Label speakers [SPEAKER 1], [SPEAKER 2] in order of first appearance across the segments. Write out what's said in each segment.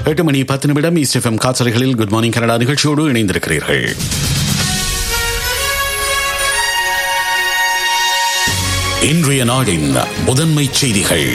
[SPEAKER 1] எட்டு மணி பத்து நிமிடம் ஈஸ்ட் எஃப்எம் காசலைகளில் குட் மார்னிங் கனடா நிகழ்ச்சியோடு இணைந்திருக்கிறீர்கள் இன்றைய நாடின் முதன்மை செய்திகள்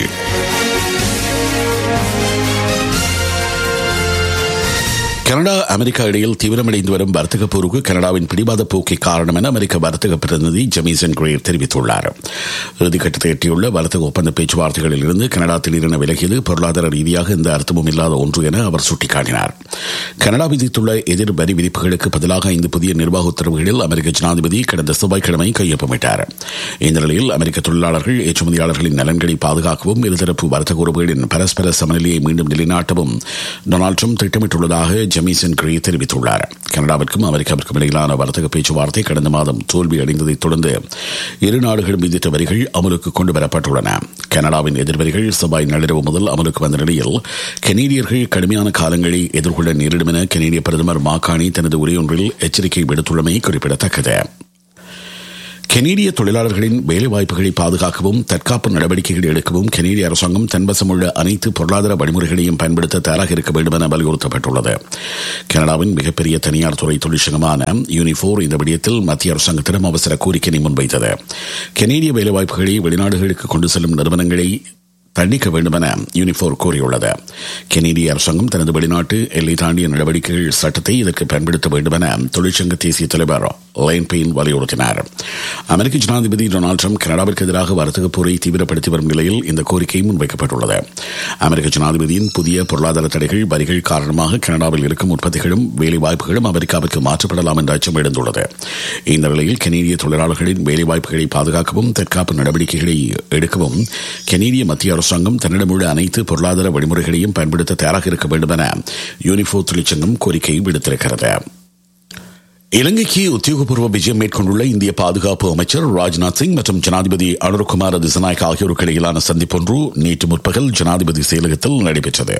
[SPEAKER 1] கனடா அமெரிக்கா இடையில் தீவிரமடைந்து வரும் வர்த்தக போருக்கு கனடாவின் பிடிவாத போக்கை காரணம் என அமெரிக்க வர்த்தக பிரதிநிதி ஜமீசன் கிரேர் தெரிவித்துள்ளார் இறுதிக்கட்டத்தை எட்டியுள்ள வர்த்தக ஒப்பந்த பேச்சுவார்த்தைகளில் இருந்து கனடா திடீரென விலகியது பொருளாதார ரீதியாக எந்த அர்த்தமும் இல்லாத ஒன்று என அவர் சுட்டிக்காட்டினார் கனடா விதித்துள்ள எதிர் வரி விதிப்புகளுக்கு பதிலாக ஐந்து புதிய நிர்வாக உத்தரவுகளில் அமெரிக்க ஜனாதிபதி கடந்த செவ்வாய்க்கிழமை கையொப்பமிட்டார் இந்த நிலையில் அமெரிக்க தொழிலாளர்கள் ஏற்றுமதியாளர்களின் நலன்களை பாதுகாக்கவும் இருதரப்பு வர்த்தக உறவுகளின் பரஸ்பர சமநிலையை மீண்டும் நிலைநாட்டவும் டொனால்டு ட்ரம்ப் திட்டமிட்டுள்ளதாக ஜமீசன் கிரே தெரிவித்துள்ளார் கனடாவிற்கும் அமெரிக்காவிற்கும் இடையிலான வர்த்தக பேச்சுவார்த்தை கடந்த மாதம் தோல்வி அடைந்ததைத் தொடர்ந்து இரு நாடுகளும் விதித்த வரிகள் அமலுக்கு கொண்டு வரப்பட்டுள்ளன கனடாவின் எதிர்வரிகள் செவ்வாய் நள்ளிரவு முதல் அமலுக்கு வந்த நிலையில் கனேடியர்கள் கடுமையான காலங்களை எதிர்கொள்ள நேரிடும் என கனேடிய பிரதமர் மாகாணி தனது உரையொன்றில் எச்சரிக்கை விடுத்துள்ளமை குறிப்பிடத்தக்கது கனேடிய தொழிலாளர்களின் வேலைவாய்ப்புகளை பாதுகாக்கவும் தற்காப்பு நடவடிக்கைகள் எடுக்கவும் கனேடிய அரசாங்கம் தன்வசமுள்ள அனைத்து பொருளாதார வழிமுறைகளையும் பயன்படுத்த தயாராக இருக்க வேண்டும் என வலியுறுத்தப்பட்டுள்ளது கனடாவின் மிகப்பெரிய தனியார் துறை தொழிற்சங்கமான யூனிஃபோர் இந்த விடயத்தில் மத்திய அரசாங்கத்திடம் அவசர கோரிக்கையை முன்வைத்தது கனேடிய வேலைவாய்ப்புகளை வெளிநாடுகளுக்கு கொண்டு செல்லும் நிறுவனங்களை தண்டிக்க வேண்டும் என யூனிஃபோர் கூறியுள்ளது கெனடிய அரசாங்கம் தனது வெளிநாட்டு எல்லை தாண்டிய நடவடிக்கைகள் சட்டத்தை இதற்கு பயன்படுத்த வேண்டும் என தொழிற்சங்க தேசிய தலைவர் லைன் பெயின் வலியுறுத்தினார் அமெரிக்க ஜனாதிபதி டொனால்டு ட்ரம்ப் கனடாவிற்கு எதிராக வர்த்தக போரை தீவிரப்படுத்தி வரும் நிலையில் இந்த கோரிக்கை முன்வைக்கப்பட்டுள்ளது அமெரிக்க ஜனாதிபதியின் புதிய பொருளாதார தடைகள் வரிகள் காரணமாக கனடாவில் இருக்கும் உற்பத்திகளும் வேலைவாய்ப்புகளும் அமெரிக்காவிற்கு மாற்றப்படலாம் என்ற அச்சம் எழுந்துள்ளது இந்த நிலையில் கெனடிய தொழிலாளர்களின் வேலைவாய்ப்புகளை பாதுகாக்கவும் தற்காப்பு நடவடிக்கைகளை எடுக்கவும் கெனடிய மத்திய அரசாங்கம் தன்னிடமுள்ள அனைத்து பொருளாதார வழிமுறைகளையும் பயன்படுத்த தயாராக இருக்க வேண்டும் என யூனிஃபோ தொழிற்சங்கம் கோரிக்கை விடுத்திருக்கிறது இலங்கைக்கு உத்தியோகபூர்வ விஜயம் மேற்கொண்டுள்ள இந்திய பாதுகாப்பு அமைச்சர் ராஜ்நாத் சிங் மற்றும் ஜனாதிபதி அனுர்குமார் திசநாயக் ஆகியோருக்கு இடையிலான சந்திப்பொன்று நேற்று முற்பகல் ஜனாதிபதி செயலகத்தில் நடைபெற்றது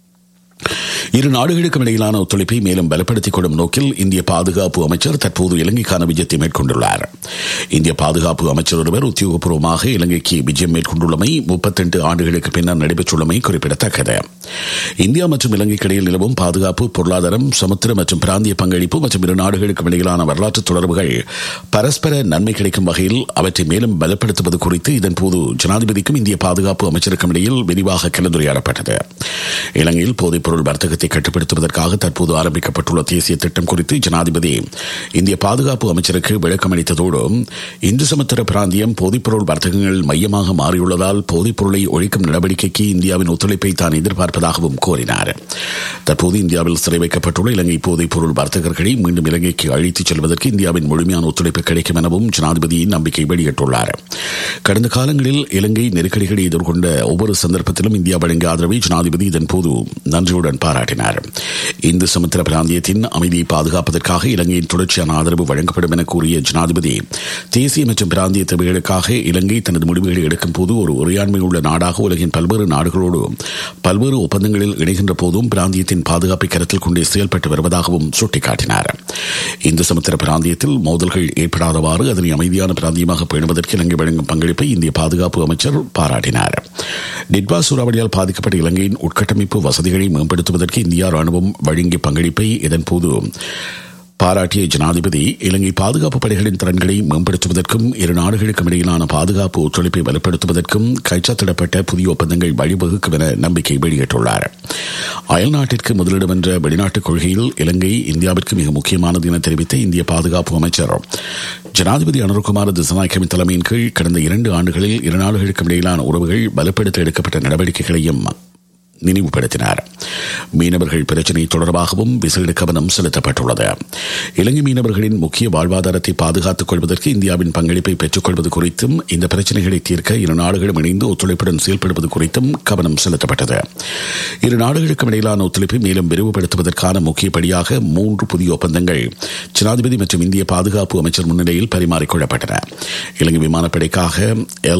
[SPEAKER 1] இரு நாடுகளுக்கும் இடையிலான ஒத்துழைப்பை மேலும் பலப்படுத்திக் கொள்ளும் நோக்கில் இந்திய பாதுகாப்பு அமைச்சர் தற்போது இலங்கைக்கான விஜயத்தை மேற்கொண்டுள்ளார் இந்திய பாதுகாப்பு அமைச்சர் ஒருவர் உத்தியோகபூர்வமாக இலங்கைக்கு விஜயம் மேற்கொண்டுள்ளமை முப்பத்தெட்டு ஆண்டுகளுக்கு பின்னர் நடைபெற்றுள்ளமை குறிப்பிடத்தக்கது இந்தியா மற்றும் இலங்கைக்கு இடையில் நிலவும் பாதுகாப்பு பொருளாதாரம் சமுத்திர மற்றும் பிராந்திய பங்களிப்பு மற்றும் இரு நாடுகளுக்கும் இடையிலான வரலாற்று தொடர்புகள் பரஸ்பர நன்மை கிடைக்கும் வகையில் அவற்றை மேலும் பலப்படுத்துவது குறித்து இதன்போது ஜனாதிபதிக்கும் இந்திய பாதுகாப்பு அமைச்சருக்கும் இடையில் விரிவாக கலந்துரையாடப்பட்டது இலங்கையில் போதைப்பொருள் வர்த்தகத்தை கட்டுப்படுத்துவதற்காக தற்போது ஆரம்பிக்கப்பட்டுள்ள தேசிய திட்டம் குறித்து ஜனாதிபதி இந்திய பாதுகாப்பு அமைச்சருக்கு விளக்கம் அளித்ததோடு இந்து சமுத்திர பிராந்தியம் போதைப்பொருள் வர்த்தகங்கள் மையமாக மாறியுள்ளதால் போதைப்பொருளை ஒழிக்கும் நடவடிக்கைக்கு இந்தியாவின் ஒத்துழைப்பை தான் எதிர்பார்ப்பதாகவும் கூறினார் தற்போது இந்தியாவில் சிறை வைக்கப்பட்டுள்ள இலங்கை போதைப்பொருள் வர்த்தகர்களை மீண்டும் இலங்கைக்கு அழைத்துச் செல்வதற்கு இந்தியாவின் முழுமையான ஒத்துழைப்பு கிடைக்கும் எனவும் ஜனாதிபதி நம்பிக்கை வெளியிட்டுள்ளார் கடந்த காலங்களில் இலங்கை நெருக்கடிகளை எதிர்கொண்ட ஒவ்வொரு சந்தர்ப்பத்திலும் இந்தியா வழங்கிய ஆதரவை ஜனாதிபதி இதன்போது நன்றியுடன் பாராட்டினார் இந்து சமுத்திர பிராந்தியத்தின் அமைதியை பாதுகாப்பதற்காக இலங்கையின் தொடர்ச்சியான ஆதரவு வழங்கப்படும் என கூறிய ஜனாதிபதி தேசிய மற்றும் பிராந்திய தேவைகளுக்காக இலங்கை தனது முடிவுகளை எடுக்கும் போது ஒரு உரையாண்மை உள்ள நாடாக உலகின் பல்வேறு நாடுகளோடு பல்வேறு ஒப்பந்தங்களில் இணைகின்ற போதும் பிராந்தியத்தின் பாதுகாப்பை கருத்தில் கொண்டே செயல்பட்டு வருவதாகவும் சுட்டிக்காட்டினார் இந்து சமுத்திர பிராந்தியத்தில் மோதல்கள் ஏற்படாதவாறு அதனை அமைதியான பிராந்தியமாக பேணுவதற்கு இலங்கை வழங்கும் பங்களிப்பை இந்திய பாதுகாப்பு அமைச்சர் பாராட்டினார் டிட்வா சூறாவளியால் பாதிக்கப்பட்ட இலங்கையின் உட்கட்டமைப்பு வசதிகளை மேம்படுத்துவதற்கு இந்தியா ராணுவம் வழங்கிய பங்களிப்பை இதன்போது பாராட்டிய ஜனாதிபதி இலங்கை பாதுகாப்பு படைகளின் திறன்களை மேம்படுத்துவதற்கும் இரு நாடுகளுக்கும் இடையிலான பாதுகாப்பு ஒத்துழைப்பை வலுப்படுத்துவதற்கும் கைச்சாத்திடப்பட்ட புதிய ஒப்பந்தங்கள் வழிவகுக்கும் என நம்பிக்கை வெளியிட்டுள்ளார் அயல்நாட்டிற்கு முதலிடம் என்ற வெளிநாட்டுக் கொள்கையில் இலங்கை இந்தியாவிற்கு மிக முக்கியமானது என தெரிவித்த இந்திய பாதுகாப்பு அமைச்சர் ஜனாதிபதி அனுர்குமார் திசநாயக்கமின் தலைமையின் கீழ் கடந்த இரண்டு ஆண்டுகளில் இரு நாடுகளுக்கும் இடையிலான உறவுகள் பலப்படுத்த எடுக்கப்பட்ட நடவடிக்கைகளையும் நினைவுபடுத்தினார் மீனவர்கள் பிரச்சினை தொடர்பாகவும் விசேட கவனம் செலுத்தப்பட்டுள்ளது இலங்கை மீனவர்களின் முக்கிய வாழ்வாதாரத்தை பாதுகாத்துக் கொள்வதற்கு இந்தியாவின் பங்களிப்பை பெற்றுக் கொள்வது குறித்தும் இந்த பிரச்சினைகளை தீர்க்க இரு நாடுகளும் இணைந்து ஒத்துழைப்புடன் செயல்படுவது குறித்தும் கவனம் செலுத்தப்பட்டது இரு நாடுகளுக்கும் இடையிலான ஒத்துழைப்பை மேலும் விரிவுபடுத்துவதற்கான முக்கியப்படியாக மூன்று புதிய ஒப்பந்தங்கள் ஜனாதிபதி மற்றும் இந்திய பாதுகாப்பு அமைச்சர் முன்னிலையில் பரிமாறிக்கொள்ளப்பட்டன இலங்கை விமானப்படைக்காக எல்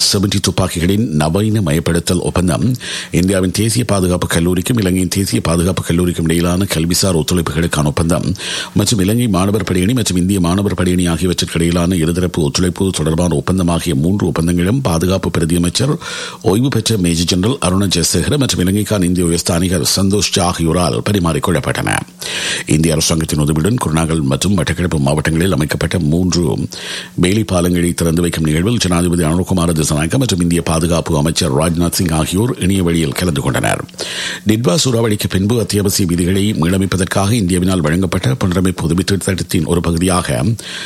[SPEAKER 1] செவன்டி துப்பாக்கிகளின் நவீன மயப்படுத்தல் ஒப்பந்தம் இந்தியாவின் தேசிய பாதுகாப்பு கல்லூரிக்கும் இலங்கையின் தேசிய பாதுகாப்பு கல்லூரிக்கும் இடையிலான கல்விசார் ஒத்துழைப்புகளுக்கான ஒப்பந்தம் மற்றும் இலங்கை மாணவர் படையணி மற்றும் இந்திய மாணவர் படையணி ஆகியவற்றிற்கு இடையிலான இருதரப்பு ஒத்துழைப்பு தொடர்பான ஒப்பந்தம் ஆகிய மூன்று ஒப்பந்தங்களும் பாதுகாப்பு பிரதியமைச்சர் ஓய்வு பெற்ற மேஜர் ஜெனரல் அருண ஜெயசேகர மற்றும் இலங்கைக்கான இந்திய உயர்ஸ்தானிகர் சந்தோஷ் ஜா ஆகியோரால் பரிமாறிக்கொள்ளப்பட்டன இந்திய அரசாங்கத்தின் உதவியுடன் குருநாகல் மற்றும் வட்டக்கிழப்பு மாவட்டங்களில் அமைக்கப்பட்ட மூன்று வேலி பாலங்களை திறந்து வைக்கும் நிகழ்வில் ஜனாதிபதி அனுகுமார திசநாயக்க மற்றும் இந்திய பாதுகாப்பு அமைச்சர் ராஜ்நாத் சிங் ஆகியோர் இணைய வழியில் கலந்து கொண்டனர் டிட்வா சூறாவளிக்கு பின்பு அத்தியாவசிய விதிகளை மீளமைப்பதற்காக இந்தியாவினால் வழங்கப்பட்ட புனரமைப்பு உதவி திட்டத்தின் ஒரு பகுதியாக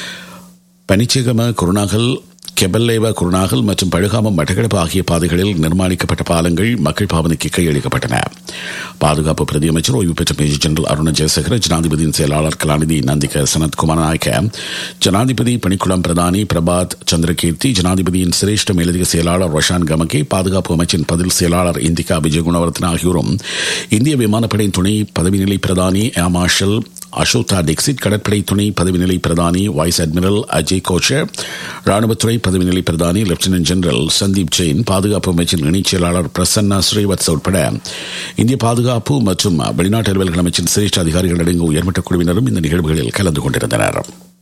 [SPEAKER 1] பனிச்சேகம குருநாகல் கெபல்லேவா குருநாகல் மற்றும் பழுகாமம் மட்டக்களப்பு ஆகிய பாதைகளில் நிர்மாணிக்கப்பட்ட பாலங்கள் மக்கள் பாவனைக்கு கையளிக்கப்பட்டன பாதுகாப்பு பிரதியமைச்சர் ஓய்வு பெற்ற மேஜர் ஜெனரல் அருண ஜெயசேகர ஜனாதிபதியின் செயலாளர் கலாநிதி நந்திக சனத் குமார் நாயக்க ஜனாதிபதி பணிக்குளம் பிரதானி பிரபாத் சந்திரகீர்த்தி ஜனாதிபதியின் சிரேஷ்ட மேலதிக செயலாளர் ரொஷான் கமகே பாதுகாப்பு அமைச்சின் பதில் செயலாளர் இந்திகா விஜய் குணவர்த்தன ஆகியோரும் இந்திய விமானப்படையின் துணை பதவி நிலை பிரதானி ஏர் மார்ஷல் அசோதா டிக்சிட் கடற்படை துணை பதவி நிலை பிரதானி வைஸ் அட்மிரல் அஜய் கோஷர் ராணுவத்துறை பதவி நிலை பிரதானி லெப்டினன்ட் ஜெனரல் சந்தீப் ஜெயின் பாதுகாப்பு அமைச்சின் இணைச் செயலாளர் பிரசன்னா ஸ்ரீவத்ஸ் உட்பட இந்திய பாதுகாப்பு மற்றும் வெளிநாட்டு அலுவல்கள் அமைச்சின் சிரேஷ்ட அதிகாரிகள் அடங்கிய உயர்மட்ட குழுவினரும் இந்த நிகழ்வுகளில் கலந்து கொண்டிருந்தனர்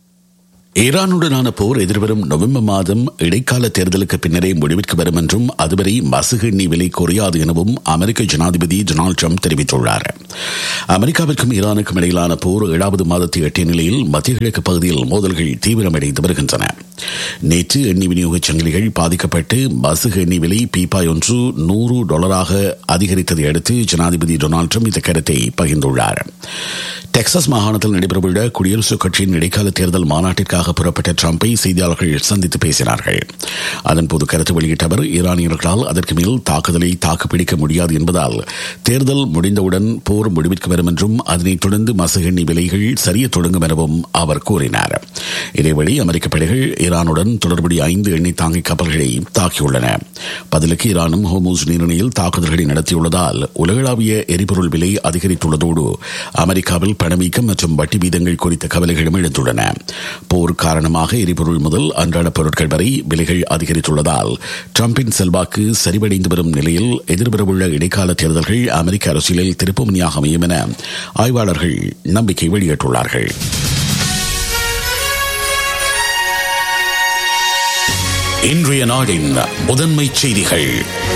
[SPEAKER 1] ஈரானுடனான போர் எதிர்வரும் நவம்பர் மாதம் இடைக்கால தேர்தலுக்கு பின்னரே முடிவிற்கு வரும் என்றும் அதுவரை மசுகு எண்ணெய் விலை குறையாது எனவும் அமெரிக்க ஜனாதிபதி டொனால்டு ட்ரம்ப் தெரிவித்துள்ளார் அமெரிக்காவிற்கும் ஈரானுக்கும் இடையிலான போர் ஏழாவது மாதத்தை எட்டிய நிலையில் மத்திய கிழக்கு பகுதியில் மோதல்கள் தீவிரமடைந்து வருகின்றன நேற்று எண்ணெய் விநியோக சங்கிலிகள் பாதிக்கப்பட்டு மசுகு எண்ணெய் விலை பீப்பாய் ஒன்று நூறு டாலராக அதிகரித்ததை அடுத்து ஜனாதிபதி டொனால்டு ட்ரம்ப் இந்த கருத்தை பகிர்ந்துள்ளார் டெக்சாஸ் மாகாணத்தில் நடைபெறவுள்ள குடியரசுக் கட்சியின் இடைக்கால தேர்தல் மாநாட்டிற்காக புறப்பட்ட ட்ரம்பை செய்தியாளர்கள் சந்தித்து பேசினார்கள் அதன்போது கருத்து வெளியிட்ட அவர் ஈரானியர்களால் அதற்கு மேல் தாக்குதலை தாக்குப்பிடிக்க முடியாது என்பதால் தேர்தல் முடிந்தவுடன் போர் முடிவிற்கு வரும் என்றும் அதனைத் தொடர்ந்து மசகெண்ணி விலைகள் சரிய தொடங்கும் எனவும் அவர் கூறினார் இதேவழி அமெரிக்க படைகள் ஈரானுடன் தொடர்புடைய ஐந்து எண்ணெய் தாங்கி கப்பல்களை தாக்கியுள்ளன பதிலுக்கு ஈரானும் ஹோமூஸ் நீரிணையில் தாக்குதல்களை நடத்தியுள்ளதால் உலகளாவிய எரிபொருள் விலை அதிகரித்துள்ளதோடு அமெரிக்காவில் பணவீக்கம் மற்றும் வட்டி வீதங்கள் குறித்த கவலைகளும் எழுந்துள்ளன போர் காரணமாக எரிபொருள் முதல் அன்றாட பொருட்கள் வரை விலைகள் அதிகரித்துள்ளதால் டிரம்பின் செல்வாக்கு சரிவடைந்து வரும் நிலையில் எதிர்வரவுள்ள இடைக்கால தேர்தல்கள் அமெரிக்க அரசியலில் திருப்புமுனையாக அமையும் என ஆய்வாளர்கள் நம்பிக்கை வெளியிட்டுள்ளார்கள் இன்றைய நாடின் முதன்மை செய்திகள்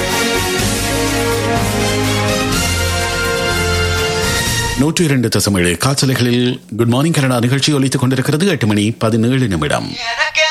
[SPEAKER 1] நூற்றி இரண்டு தசமேழு காய்ச்சலைகளில் குட் மார்னிங் கனடா நிகழ்ச்சி ஒலித்துக் கொண்டிருக்கிறது எட்டு மணி பதினேழு நிமிடம்